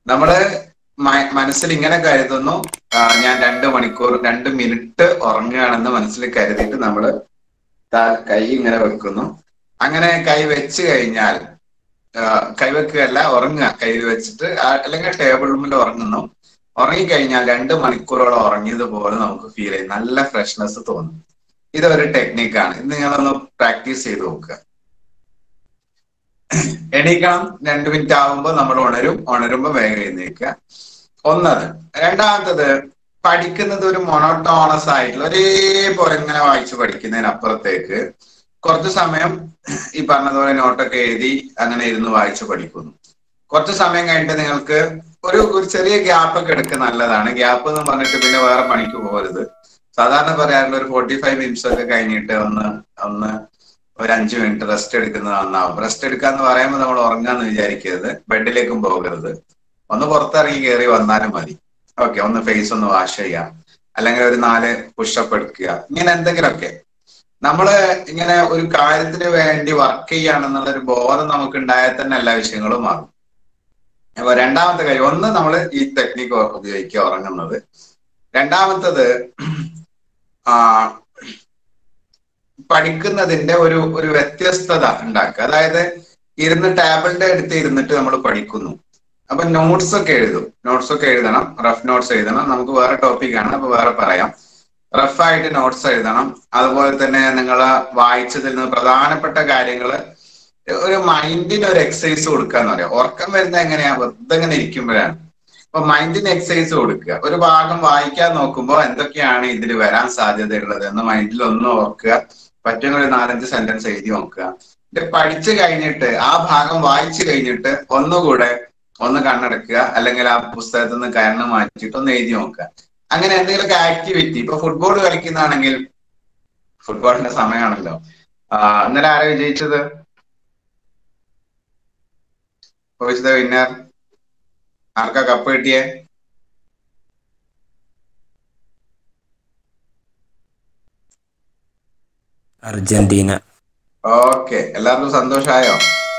നമ്മള് മ- മനസ്സിൽ ഇങ്ങനെ കരുതുന്നു ആ, ഞാൻ രണ്ട് മണിക്കൂർ രണ്ട് മിനിറ്റ് ഉറങ്ങുകയാണെന്ന് മനസ്സിൽ കരുതിയിട്ട് നമ്മള് താ- കൈ ഇങ്ങനെ വെക്കുന്നു അങ്ങനെ കൈ വെച്ച് കഴിഞ്ഞാൽ ആ, കൈ വെക്കുകയല്ല ഉറങ്ങുക കൈ വെച്ചിട്ട് ആ- അല്ലെങ്കിൽ ടേബിൾ മുന്നിൽ ഉറങ്ങുന്നു ഉറങ്ങിക്കഴിഞ്ഞാൽ രണ്ട് മണിക്കൂറോളം ഉറങ്ങിയതുപോലെ നമുക്ക് ഫീൽ ചെയ്യും നല്ല ഫ്രഷ്നെസ് തോന്നും ഇതൊരു ടെക്നിക്കാണ് ഇത് നിങ്ങളൊന്ന് പ്രാക്ടീസ് ചെയ്ത് നോക്കുക എണീക്കണം രണ്ട് മിനിറ്റ് ആവുമ്പോൾ നമ്മൾ ഉണരും ഉണരുമ്പോൾ വേഗം എഴുന്നേൽക്കുക ഒന്നത് രണ്ടാമത്തത് പഠിക്കുന്നത് ഒരു മൊണോട്ടോണസ് ആയിട്ടുള്ള ഒരേപോലെ ഇങ്ങനെ വായിച്ച് പഠിക്കുന്നതിനപ്പുറത്തേക്ക് കുറച്ച് സമയം ഈ പറഞ്ഞതുപോലെ നോട്ടൊക്കെ എഴുതി അങ്ങനെ ഇരുന്ന് വായിച്ച് പഠിക്കുന്നു കുറച്ച് സമയം കഴിഞ്ഞിട്ട് നിങ്ങൾക്ക് ഒരു ഒരു ചെറിയ ഗ്യാപ്പ് ഒക്കെ എടുക്കുക നല്ലതാണ് ഗ്യാപ്പ് എന്ന് പറഞ്ഞിട്ട് പിന്നെ വേറെ പണിക്ക് പോകരുത് സാധാരണ പറയാറുള്ള ഒരു ഫോർട്ടി ഫൈവ് മിനിറ്റ്സ് ഒക്കെ കഴിഞ്ഞിട്ട് ഒന്ന് ഒന്ന് ഒരു അഞ്ച് മിനിറ്റ് റെസ്റ്റ് എടുക്കുന്നത് നന്നാവും റെസ്റ്റ് എടുക്കാന്ന് പറയുമ്പോൾ നമ്മൾ ഉറങ്ങാന്ന് വിചാരിക്കരുത് ബെഡിലേക്കും പോകരുത് ഒന്ന് പുറത്തിറങ്ങി കയറി വന്നാലും മതി ഓക്കെ ഒന്ന് ഫേസ് ഒന്ന് വാഷ് ചെയ്യാം അല്ലെങ്കിൽ ഒരു നാല് പുഷപ്പ് എടുക്കുക ഇങ്ങനെ എന്തെങ്കിലുമൊക്കെ നമ്മള് ഇങ്ങനെ ഒരു കാര്യത്തിന് വേണ്ടി വർക്ക് ചെയ്യുകയാണെന്നുള്ള ഒരു ബോധം നമുക്ക് ഉണ്ടായാൽ തന്നെ എല്ലാ വിഷയങ്ങളും മാറും അപ്പൊ രണ്ടാമത്തെ കാര്യം ഒന്ന് നമ്മൾ ഈ ടെക്നിക്ക് ഉപയോഗിക്കുക ഉറങ്ങുന്നത് രണ്ടാമത്തത് ആ പഠിക്കുന്നതിന്റെ ഒരു ഒരു വ്യത്യസ്തത ഉണ്ടാക്കുക അതായത് ഇരുന്ന് ടാബിളിന്റെ അടുത്ത് ഇരുന്നിട്ട് നമ്മൾ പഠിക്കുന്നു അപ്പൊ നോട്ട്സ് ഒക്കെ എഴുതും നോട്ട്സ് ഒക്കെ എഴുതണം റഫ് നോട്ട്സ് എഴുതണം നമുക്ക് വേറെ ടോപ്പിക്കാണ് അപ്പൊ വേറെ പറയാം റഫായിട്ട് നോട്ട്സ് എഴുതണം അതുപോലെ തന്നെ നിങ്ങൾ വായിച്ചതിൽ നിന്ന് പ്രധാനപ്പെട്ട കാര്യങ്ങൾ ഒരു മൈൻഡിന് ഒരു എക്സസൈസ് കൊടുക്കുക എന്ന് പറയാം ഉറക്കം വരുന്നത് എങ്ങനെയാ വെറുതെ ഇങ്ങനെ ഇരിക്കുമ്പോഴാണ് അപ്പൊ മൈൻഡിന് എക്സസൈസ് കൊടുക്കുക ഒരു ഭാഗം വായിക്കാൻ നോക്കുമ്പോൾ എന്തൊക്കെയാണ് ഇതിൽ വരാൻ സാധ്യതയുള്ളത് എന്ന് മൈൻഡിൽ ഒന്ന് ഓർക്കുക പറ്റുന്ന ഒരു നാലഞ്ച് സെന്റൻസ് എഴുതി നോക്കുക ഇത് പഠിച്ചു കഴിഞ്ഞിട്ട് ആ ഭാഗം വായിച്ചു കഴിഞ്ഞിട്ട് ഒന്നുകൂടെ ഒന്ന് കണ്ണടക്കുക അല്ലെങ്കിൽ ആ പുസ്തകത്തിൽ നിന്ന് കയറിന് മാറ്റിയിട്ട് ഒന്ന് എഴുതി നോക്കുക അങ്ങനെ എന്തെങ്കിലുമൊക്കെ ആക്ടിവിറ്റി ഇപ്പൊ ഫുട്ബോൾ കളിക്കുന്നതാണെങ്കിൽ ഫുട്ബോളിന്റെ സമയമാണല്ലോ ആ, ഇന്നലെ ആരാ വിജയിച്ചത് വിന്നർ ആർക്കാ കപ്പ് കിട്ടിയേ അർജന്റീന ഓക്കെ എല്ലാവർക്കും സന്തോഷായോ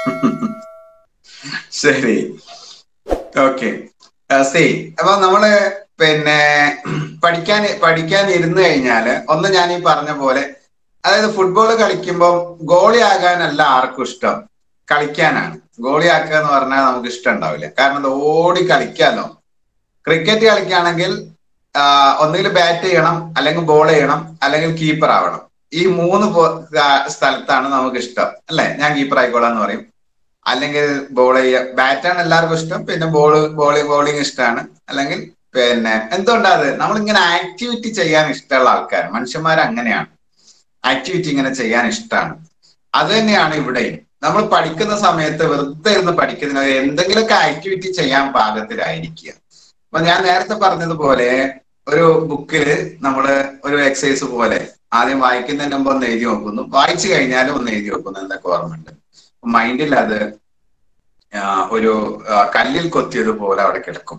ശരി ഓക്കെ സി അപ്പൊ നമ്മള് പിന്നെ പഠിക്കാൻ പഠിക്കാൻ ഇരുന്ന് കഴിഞ്ഞാല് ഒന്ന് ഞാൻ ഈ പറഞ്ഞ പോലെ അതായത് ഫുട്ബോൾ കളിക്കുമ്പോൾ ഗോളി ആകാനല്ല ആർക്കും ഇഷ്ടം കളിക്കാനാണ് ഗോളി ആക്കുക എന്ന് പറഞ്ഞാൽ നമുക്ക് ഇഷ്ടം ഉണ്ടാവില്ല കാരണം അത് ഓടി കളിക്കാലോ ക്രിക്കറ്റ് കളിക്കുകയാണെങ്കിൽ ഒന്നുകിൽ ബാറ്റ് ചെയ്യണം അല്ലെങ്കിൽ ബോൾ ചെയ്യണം അല്ലെങ്കിൽ കീപ്പർ ആവണം ഈ മൂന്ന് പോ- ആ, സ്ഥലത്താണ് നമുക്ക് ഇഷ്ടം അല്ലെ ഞാൻ കീപ്പർ ആയിക്കോളാം എന്ന് പറയും അല്ലെങ്കിൽ ബോൾ ചെയ്യ ബാറ്റാണ് എല്ലാവർക്കും ഇഷ്ടം പിന്നെ ബോൾ ബോളിംഗ് ബോളിംഗ് ഇഷ്ടമാണ് അല്ലെങ്കിൽ പിന്നെ എന്തുകൊണ്ടാത് നമ്മളിങ്ങനെ ആക്ടിവിറ്റി ചെയ്യാൻ ഇഷ്ടമുള്ള ആൾക്കാർ മനുഷ്യന്മാർ അങ്ങനെയാണ് ആക്ടിവിറ്റി ഇങ്ങനെ ചെയ്യാൻ ഇഷ്ടമാണ് അത് തന്നെയാണ് ഇവിടെയും നമ്മൾ പഠിക്കുന്ന സമയത്ത് വെറുതെ ഇരുന്ന് പഠിക്കുന്നതിന് എന്തെങ്കിലുമൊക്കെ ആക്ടിവിറ്റി ചെയ്യാൻ പാകത്തിലായിരിക്കുക അപ്പൊ ഞാൻ നേരത്തെ പറഞ്ഞതുപോലെ ഒരു ബുക്കില് നമ്മള് ഒരു എക്സസൈസ് പോലെ ആദ്യം വായിക്കുന്നതിന് മുമ്പ് ഒന്ന് എഴുതി നോക്കുന്നു വായിച്ചു കഴിഞ്ഞാലും ഒന്ന് എഴുതി വെക്കുന്നു എന്തൊക്കെ ഓർമ്മയുണ്ട് മൈൻഡിൽ അത് ആ, ഒരു ആ, കല്ലിൽ കൊത്തിയതുപോലെ അവിടെ കിടക്കും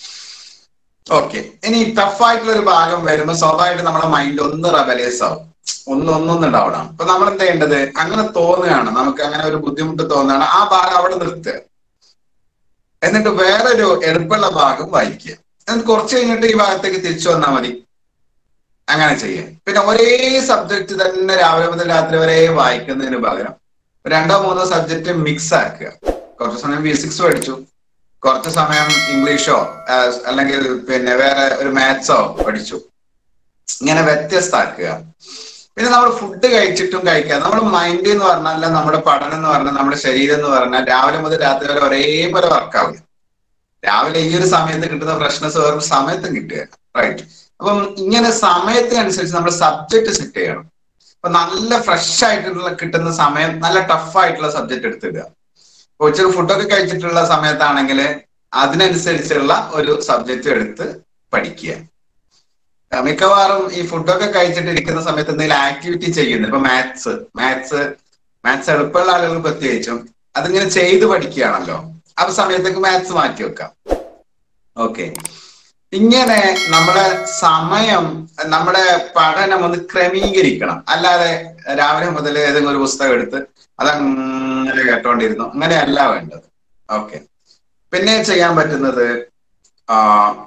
ഓക്കെ ഇനി ടഫ് ആയിട്ടുള്ള ഒരു ഭാഗം വരുമ്പോൾ സ്വാഭാവികമായിട്ട് നമ്മുടെ മൈൻഡ് ഒന്ന് റബലേസ് ആവും ഒന്ന് ഒന്നൊന്നും ഉണ്ടാവണം അപ്പൊ നമ്മൾ എന്ത് ചെയ്യേണ്ടത് അങ്ങനെ തോന്നുകയാണ് നമുക്ക് അങ്ങനെ ഒരു ബുദ്ധിമുട്ട് തോന്നുകയാണ് ആ ഭാഗം അവിടെ നിർത്തുക എന്നിട്ട് വേറൊരു എളുപ്പമുള്ള ഭാഗം വായിക്കുക എന്നിട്ട് കുറച്ച് കഴിഞ്ഞിട്ട് ഈ ഭാഗത്തേക്ക് തിരിച്ചു വന്നാൽ മതി അങ്ങനെ ചെയ്യാം പിന്നെ ഒരേ സബ്ജക്ട് തന്നെ രാവിലെ മുതൽ രാത്രി വരെ വായിക്കുന്നതിന് പകരം രണ്ടോ മൂന്നോ സബ്ജക്ട് മിക്സ് ആക്കുക കുറച്ച് സമയം ഫിസിക്സ് പഠിച്ചു കുറച്ച് സമയം ഇംഗ്ലീഷോ ആ, അല്ലെങ്കിൽ പിന്നെ വേറെ ഒരു മാത്സോ പഠിച്ചു ഇങ്ങനെ വ്യത്യസ്തമാക്കുക പിന്നെ നമ്മൾ ഫുഡ് കഴിച്ചിട്ടും കഴിക്കുക നമ്മുടെ മൈൻഡ് എന്ന് പറഞ്ഞാൽ നമ്മുടെ പഠനം എന്ന് പറഞ്ഞാൽ നമ്മുടെ ശരീരം എന്ന് പറഞ്ഞാൽ രാവിലെ മുതൽ രാത്രി വരെ ഒരേപോലെ വർക്കാവില്ല രാവിലെ ഈ ഒരു സമയത്ത് കിട്ടുന്ന ഫ്രഷ്നെസ് വേറെ സമയത്തും കിട്ടുക റൈറ്റ് അപ്പം ഇങ്ങനെ സമയത്തിനനുസരിച്ച് നമ്മൾ സബ്ജക്ട് സെറ്റ് ചെയ്യണം അപ്പൊ നല്ല ഫ്രഷ് ആയിട്ടുള്ള കിട്ടുന്ന സമയം നല്ല ടഫ് ആയിട്ടുള്ള സബ്ജക്ട് എടുത്തിടുക ഇപ്പൊ ഉച്ചക്ക് ഫുഡൊക്കെ കഴിച്ചിട്ടുള്ള സമയത്താണെങ്കിൽ അതിനനുസരിച്ചുള്ള ഒരു സബ്ജക്റ്റ് എടുത്ത് പഠിക്കുക ആ, മിക്കവാറും ഈ ഫുഡൊക്കെ കഴിച്ചിട്ട് ഇരിക്കുന്ന സമയത്ത് എന്തെങ്കിലും ആക്ടിവിറ്റി ചെയ്യുന്നു ഇപ്പൊ മാത്സ് മാത്സ് മാത്സ് എളുപ്പമുള്ള ആളുകൾ പ്രത്യേകിച്ചും അതിങ്ങനെ ചെയ്ത് പഠിക്കുകയാണല്ലോ ആ സമയത്തേക്ക് മാത്സ് മാറ്റി വെക്കാം ഓക്കെ ഇങ്ങനെ നമ്മുടെ സമയം നമ്മുടെ പഠനം ഒന്ന് ക്രമീകരിക്കണം അല്ലാതെ രാവിലെ മുതൽ ഏതെങ്കിലും ഒരു പുസ്തകം എടുത്ത് അതങ്ങനെ കേട്ടോണ്ടിരുന്നു അങ്ങനെയല്ല വേണ്ടത് ഓക്കെ പിന്നെ ചെയ്യാൻ പറ്റുന്നത് ആ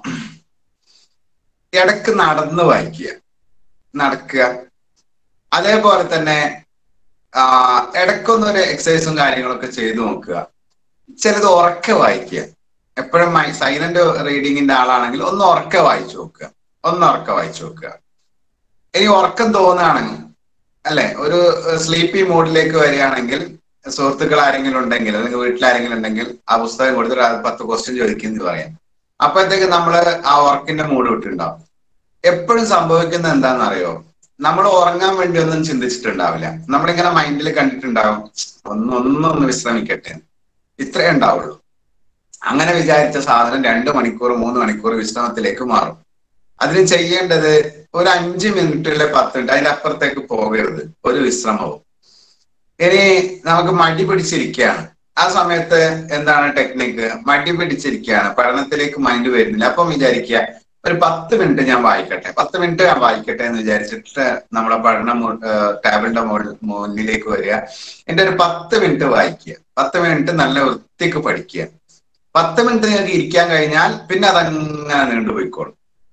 ഇടക്ക് നടന്ന് വായിക്കുക നടക്കുക അതേപോലെ തന്നെ ആ ഇടക്കൊന്നൊരു എക്സസൈസും കാര്യങ്ങളൊക്കെ ചെയ്തു നോക്കുക ചിലത് ഉറക്കെ വായിക്കുക എപ്പോഴും സൈലന്റ് റീഡിങ്ങിന്റെ ആളാണെങ്കിൽ ഒന്ന് ഉറക്കെ വായിച്ചു നോക്കുക ഒന്ന് ഉറക്കെ വായിച്ചു നോക്കുക ഇനി ഉറക്കം തോന്നുകയാണെങ്കിൽ അല്ലെ ഒരു സ്ലീപ്പി മോഡിലേക്ക് വരികയാണെങ്കിൽ സുഹൃത്തുക്കൾ ആരെങ്കിലും ഉണ്ടെങ്കിൽ അല്ലെങ്കിൽ വീട്ടിൽ ആരെങ്കിലും ഉണ്ടെങ്കിൽ ആ പുസ്തകം കൊടുത്തിട്ട് അത് പത്ത് ക്വസ്റ്റ്യൻ ചോദിക്കുന്നു പറയാം അപ്പോഴത്തേക്ക് നമ്മള് ആ ഉറക്കിന്റെ മൂഡ് വിട്ടുണ്ടാവും എപ്പോഴും സംഭവിക്കുന്നത് എന്താണെന്നറിയോ നമ്മൾ ഉറങ്ങാൻ വേണ്ടി ഒന്നും ചിന്തിച്ചിട്ടുണ്ടാവില്ല നമ്മളിങ്ങനെ മൈൻഡിൽ കണ്ടിട്ടുണ്ടാവും ഒന്ന് ഒന്നൊന്ന് വിശ്രമിക്കട്ടെ ഇത്രേ ഉണ്ടാവുള്ളൂ അങ്ങനെ വിചാരിച്ച സാധനം രണ്ട് മണിക്കൂർ മൂന്ന് മണിക്കൂർ വിശ്രമത്തിലേക്ക് മാറും അതിന് ചെയ്യേണ്ടത് ഒരു അഞ്ച് മിനിറ്റ് അല്ലെ പത്ത് മിനിറ്റ് അതിന്റെ അപ്പുറത്തേക്ക് പോകരുത് ഒരു വിശ്രമവും ഇനി നമുക്ക് മടി പിടിച്ചിരിക്കുകയാണ് ആ സമയത്ത് എന്താണ് ടെക്നിക്ക് മടി പിടിച്ചിരിക്കുകയാണ് പഠനത്തിലേക്ക് മൈൻഡ് വരുന്നില്ല അപ്പം വിചാരിക്കുക ഒരു പത്ത് മിനിറ്റ് ഞാൻ വായിക്കട്ടെ പത്ത് മിനിറ്റ് ഞാൻ വായിക്കട്ടെ എന്ന് വിചാരിച്ചിട്ട് നമ്മുടെ പഠനം ടേബിളിന്റെ മുന്നിലേക്ക് വരിക എന്റെ ഒരു പത്ത് മിനിറ്റ് വായിക്കുക പത്ത് മിനിറ്റ് നല്ല വൃത്തിക്ക് പഠിക്കുക പത്ത് മിനിറ്റ് നിങ്ങൾക്ക് ഇരിക്കാൻ കഴിഞ്ഞാൽ പിന്നെ അതങ്ങനെ നീണ്ടുപോയിക്കോളും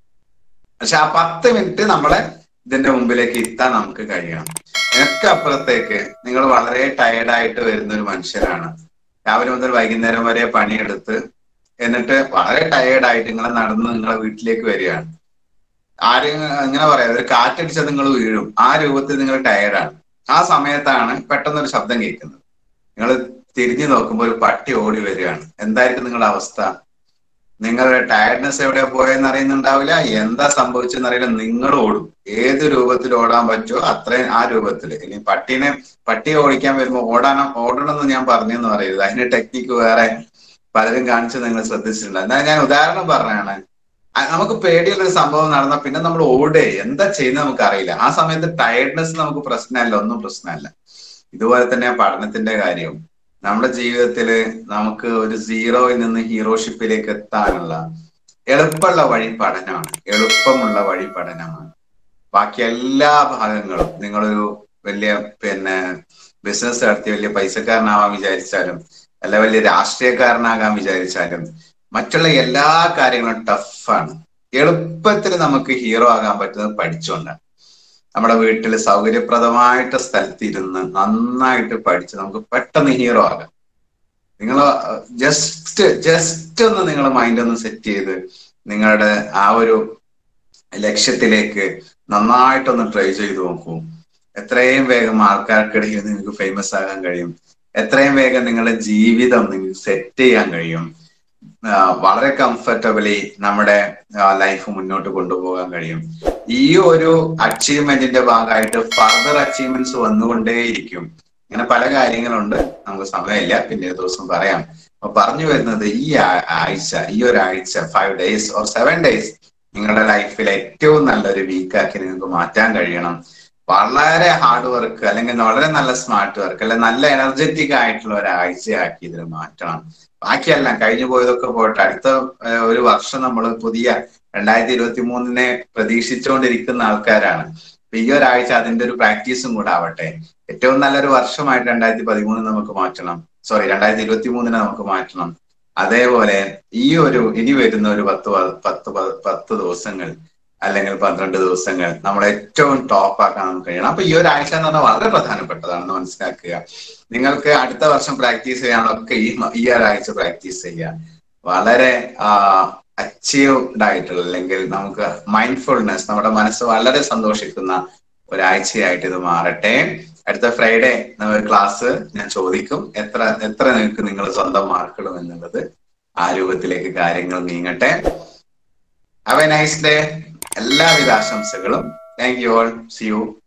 പക്ഷെ ആ പത്ത് മിനിറ്റ് നമ്മളെ ഇതിന്റെ മുമ്പിലേക്ക് എത്താൻ നമുക്ക് കഴിയണം എനിക്ക് അപ്പുറത്തേക്ക് നിങ്ങൾ വളരെ ടയർഡായിട്ട് വരുന്ന ഒരു മനുഷ്യരാണ് രാവിലെ മുതൽ വൈകുന്നേരം വരെ പണിയെടുത്ത് എന്നിട്ട് വളരെ ടയേർഡായിട്ട് നിങ്ങളെ നടന്ന് നിങ്ങളെ വീട്ടിലേക്ക് വരികയാണ് ആരും ഇങ്ങനെ പറയാം ഒരു കാറ്റടിച്ചാൽ നിങ്ങൾ വീഴും ആ രൂപത്തിൽ നിങ്ങൾ ടയേർഡാണ് ആ സമയത്താണ് പെട്ടെന്നൊരു ശബ്ദം കേൾക്കുന്നത് നിങ്ങൾ തിരിഞ്ഞു നോക്കുമ്പോൾ ഒരു പട്ടി ഓടി വരികയാണ് എന്തായിരിക്കും നിങ്ങളുടെ അവസ്ഥ നിങ്ങളുടെ ടയർഡ്നെസ് എവിടെയാ പോയെന്ന് അറിയുന്നുണ്ടാവില്ല എന്താ സംഭവിച്ചെന്ന് അറിയില്ല നിങ്ങൾ ഓടും ഏത് രൂപത്തിൽ ഓടാൻ പറ്റുമോ അത്രയും ആ രൂപത്തിൽ ഇനി പട്ടീനെ പട്ടിയെ ഓടിക്കാൻ വരുമ്പോൾ ഓടാനോ ഓടണമെന്ന് ഞാൻ പറഞ്ഞെന്ന് പറയരുത് അതിന്റെ ടെക്നിക്ക് വേറെ പലരും കാണിച്ച് നിങ്ങൾ ശ്രദ്ധിച്ചിട്ടുണ്ട് എന്നാൽ ഞാൻ ഉദാഹരണം പറഞ്ഞാണ് നമുക്ക് പേടിയുള്ള ഒരു സംഭവം നടന്നാൽ പിന്നെ നമ്മൾ ഓടേ എന്താ ചെയ്യുന്നത് നമുക്ക് അറിയില്ല ആ സമയത്ത് ടയർഡ്നെസ് നമുക്ക് പ്രശ്നമല്ല ഒന്നും പ്രശ്നമല്ല ഇതുപോലെ തന്നെ പഠനത്തിന്റെ കാര്യവും നമ്മുടെ ജീവിതത്തില് നമുക്ക് ഒരു സീറോയിൽ നിന്ന് ഹീറോഷിപ്പിലേക്ക് എത്താനുള്ള എളുപ്പമുള്ള വഴി പഠനമാണ് എളുപ്പമുള്ള വഴി പഠനമാണ് ബാക്കി എല്ലാ ഭാഗങ്ങളും നിങ്ങളൊരു വലിയ പിന്നെ ബിസിനസ് നടത്തി വലിയ പൈസക്കാരനാവാൻ വിചാരിച്ചാലും അല്ല വലിയ രാഷ്ട്രീയക്കാരനാകാൻ വിചാരിച്ചാലും മറ്റുള്ള എല്ലാ കാര്യങ്ങളും ടഫാണ് എളുപ്പത്തിൽ നമുക്ക് ഹീറോ ആകാൻ പറ്റുന്നത് പഠിച്ചുകൊണ്ടാണ് നമ്മുടെ വീട്ടിൽ സൗകര്യപ്രദമായിട്ട് സ്ഥലത്തിരുന്ന് നന്നായിട്ട് പഠിച്ച് നമുക്ക് പെട്ടെന്ന് ഹീറോ ആകാം നിങ്ങൾ ജസ്റ്റ് ജസ്റ്റ് ഒന്ന് നിങ്ങൾ മൈൻഡ് ഒന്ന് സെറ്റ് ചെയ്ത് നിങ്ങളുടെ ആ ഒരു ലക്ഷ്യത്തിലേക്ക് നന്നായിട്ടൊന്ന് ട്രൈ ചെയ്ത് നോക്കൂ എത്രയും വേഗം ആൾക്കാർക്കിടയിൽ നിങ്ങൾക്ക് ഫേമസ് ആകാൻ കഴിയും എത്രയും വേഗം നിങ്ങളുടെ ജീവിതം നിങ്ങൾക്ക് സെറ്റ് ചെയ്യാൻ കഴിയും വളരെ കംഫർട്ടബിളി നമ്മുടെ ലൈഫ് മുന്നോട്ട് കൊണ്ടുപോകാൻ കഴിയും ഈ ഒരു അച്ചീവ്മെന്റിന്റെ ഭാഗമായിട്ട് ഫർദർ അച്ചീവ്മെന്റ്സ് വന്നുകൊണ്ടേയിരിക്കും ഇങ്ങനെ പല കാര്യങ്ങളുണ്ട് നമുക്ക് സമയമില്ല പിന്നെ ഒരു ദിവസം പറയാം അപ്പൊ പറഞ്ഞു വരുന്നത് ഈ ആഴ്ച ഈ ഒരാഴ്ച five days or seven days നിങ്ങളുടെ ലൈഫിൽ ഏറ്റവും നല്ലൊരു വീക്കാക്കി നിങ്ങൾക്ക് മാറ്റാൻ കഴിയണം വളരെ ഹാർഡ് വർക്ക് അല്ലെങ്കിൽ വളരെ നല്ല സ്മാർട്ട് വർക്ക് അല്ലെങ്കിൽ നല്ല എനർജറ്റിക് ആയിട്ടുള്ള ഒരാഴ്ചയാക്കി ഇതിൽ മാറ്റണം ബാക്കിയെല്ലാം കഴിഞ്ഞു പോയതൊക്കെ പോട്ടെ അടുത്ത ഒരു വർഷം നമ്മൾ പുതിയ രണ്ടായിരത്തി ഇരുപത്തി മൂന്നിനെ പ്രതീക്ഷിച്ചുകൊണ്ടിരിക്കുന്ന ആൾക്കാരാണ് അപ്പൊ ഈ ഒരാഴ്ച അതിന്റെ ഒരു പ്രാക്ടീസും കൂടെ ആവട്ടെ ഏറ്റവും നല്ലൊരു വർഷമായിട്ട് രണ്ടായിരത്തി പതിമൂന്ന് നമുക്ക് മാറ്റണം സോറി രണ്ടായിരത്തി ഇരുപത്തി മൂന്നിനെ നമുക്ക് മാറ്റണം അതേപോലെ ഈ ഒരു ഇനി വരുന്ന ഒരു പത്ത് പത്ത് പത്ത് ദിവസങ്ങൾ അല്ലെങ്കിൽ പന്ത്രണ്ട് ദിവസങ്ങൾ നമ്മൾ ഏറ്റവും ടോപ്പ് ആക്കാൻ നമുക്ക് കഴിയണം അപ്പൊ ഈ ഒരാഴ്ച എന്ന് പറഞ്ഞാൽ വളരെ പ്രധാനപ്പെട്ടതാണെന്ന് മനസ്സിലാക്കുക നിങ്ങൾക്ക് അടുത്ത വർഷം പ്രാക്ടീസ് ചെയ്യാനൊക്കെ ഈ ഈ ഒരാഴ്ച പ്രാക്ടീസ് ചെയ്യുക വളരെ അച്ചീവ്ഡ് ആയിട്ടുള്ള അല്ലെങ്കിൽ നമുക്ക് മൈൻഡ്ഫുൾനെസ് നമ്മുടെ മനസ്സ് വളരെ സന്തോഷിക്കുന്ന ഒരാഴ്ചയായിട്ട് ഇത് മാറട്ടെ അടുത്ത ഫ്രൈഡേ നമ്മൾ ക്ലാസ് ഞാൻ ചോദിക്കും എത്ര എത്ര നിങ്ങൾക്ക് നിങ്ങൾ സ്വന്തം മാർക്കിടും എന്നുള്ളത് ആ രൂപത്തിലേക്ക് കാര്യങ്ങൾ നീങ്ങട്ടെ ഹാവ് എ നൈസ് ഡേ എല്ലാവിധ ആശംസകളും thank you all see U